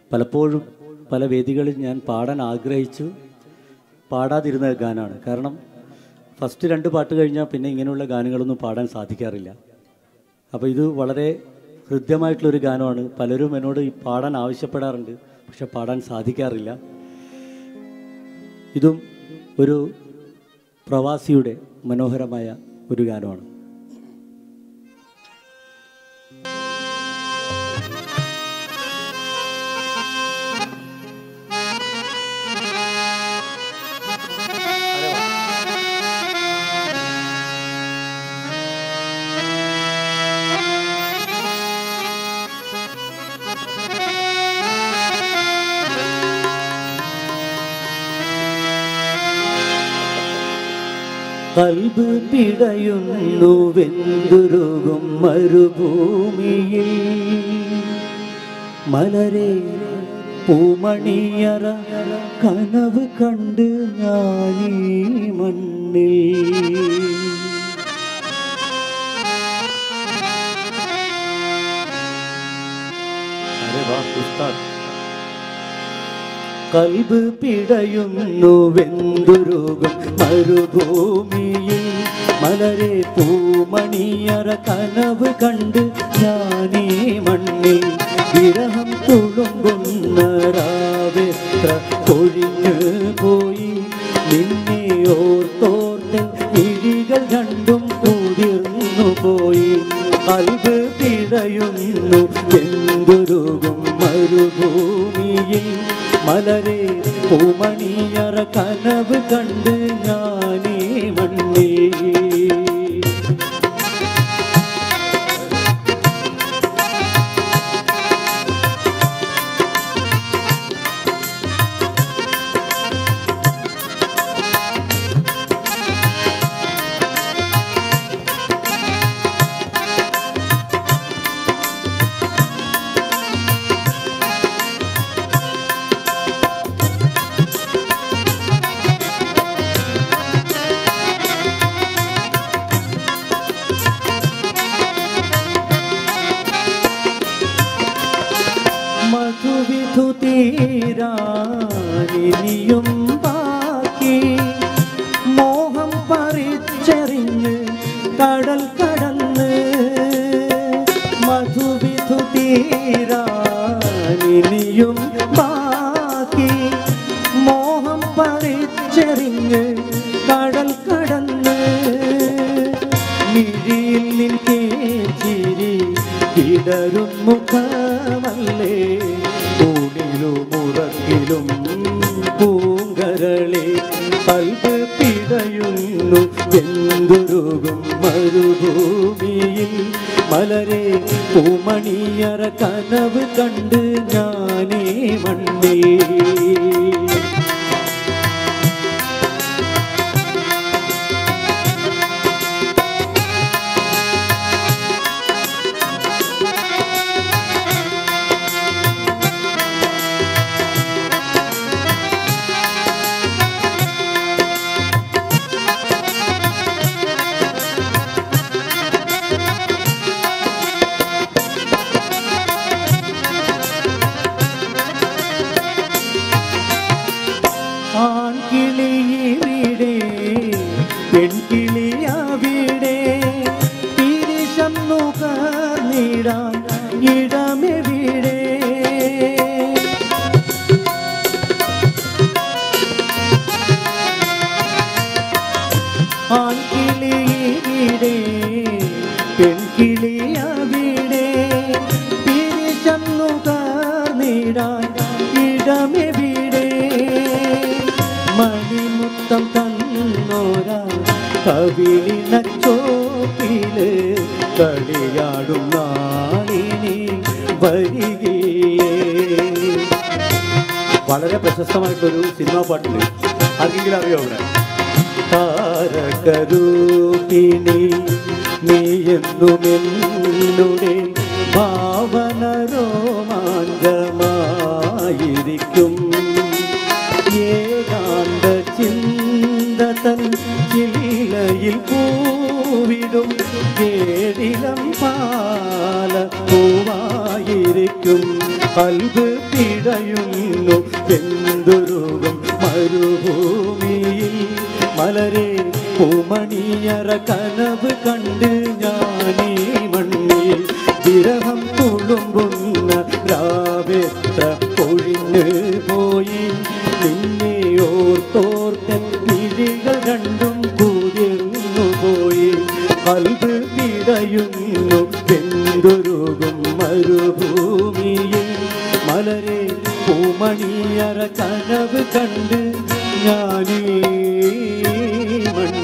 പലപ്പോഴും പല വേദികളിൽ ഞാൻ പാടാൻ ആഗ്രഹിച്ചു പാടാതിരുന്ന ഗാനമാണ് കാരണം ഫസ്റ്റ് രണ്ട് പാട്ട് കഴിഞ്ഞാൽ പിന്നെ ഇങ്ങനെയുള്ള ഗാനങ്ങളൊന്നും പാടാൻ സാധിക്കാറില്ല അപ്പോൾ ഇത് വളരെ ഹൃദ്യമായിട്ടുള്ളൊരു ഗാനമാണ് പലരും എന്നോട് ഈ പാടാൻ ആവശ്യപ്പെടാറുണ്ട് പക്ഷെ പാടാൻ സാധിക്കാറില്ല ഇതും ഒരു പ്രവാസിയുടെ മനോഹരമായ ഒരു ഗാനമാണ് കൽബ് പിടയുന്നു വെന്തുരുകും മരുഭൂമിയിൽ മലരെ പൂമണിയറ കനവ് കണ്ട് ഞാനീ മണ്ണിൽ അരെ വാ ഉസ്താദ് കൽബ് പിടയുന്നു വെന്തുരുകും മരുഭൂമിയിൽ മലരെ പൂമണിയറ കനവ് കണ്ട് ഞാനീ മണ്ണിൽ വിരഹം തുളുമ്പുന്ന രാവെത്ര കൊഴിഞ്ഞു പോയി നിന്നെ ഓർത്തോർത്ത് ഇഴികൾ രണ്ടും കൂടിർന്നു പോയി കൽബ് പിടയുന്നു എന്തൊരുകും മരുഭൂമിയിൽ മലരെ പൂമണിയറ കനവ് കണ്ട് ഞാനീ മണ്ണിൽ മധുവിധു തീരാനിനിയും ബാക്കി മോഹം പറിച്ചെറിഞ്ഞ് കടൽ കടന്ന് മധുവിധു തീരാനിനിയും ബാക്കി മോഹം പറിച്ചെറിഞ്ഞ് കടൽ കടന്ന് മിഴിയിൽ നിൽക്കേ ചിരി ഇടരും മുഖമല്ലേ ഊണിലും ഉറക്കിലും പൂങ്കരളെ കൽബ് പിടയുന്നു എന്തൊരുകും മരുഭൂമിയിൽ മലരെ പൂമണിയറ കനവ് കണ്ട് ഞാനേ മണ്ണേ ആൺകിളിയിവിടെ പെൺകിളിയവിടെ തിരിശം നുകർന്നിടാൻ ഇടമെവിടെ ആൺകിളിയിവിടെ പെൺകിളിയവിടെ തിരിശം നുകർന്നിടാൻ ഇടമെവിടെ മണിമുത്തം തന്നോരാ കവിളിന ചോപ്പില് കളിയാടും നാളിനി വരികയില്ലേ വളരെ പ്രശസ്തമായിട്ടൊരു സിനിമാ പാട്ടുണ്ട് ആർക്കെങ്കിലും അറിയോ അവിടെ താരകരൂപിണി നീ എന്നുമെന്നുടെ ഭാവന രോമാഞ്ചമായിരിക്കും ഏകാന്ത ചിന്ത തൻ ചില്ലയിൽ പൂവിടും ഏഴിലം പാല പൂവായിരിക്കും കൽബ് പിടയുന്നു എന്തൊരുകം മരുഭൂമിയിൽ മലരെ പൂമണിയറ കനവ് കണ്ട് ഞാനീ മണ്ണിൽ വിരഹം തുളുമ്പുന്ന രാവെത്ര കൊഴിഞ്ഞ് പോയി നിന്നെ ഓർത്തോർത്തൻ വിഴികൾ രണ്ടും കൂതിർന്നു പോയി കൽബ് പിടയുന്നു എന്തൊരുകും മരുഭൂമിയിൽ മലരെ പൂമണിയറ കനവ് കണ്ട് ഞാനീ മണ്ണിൽ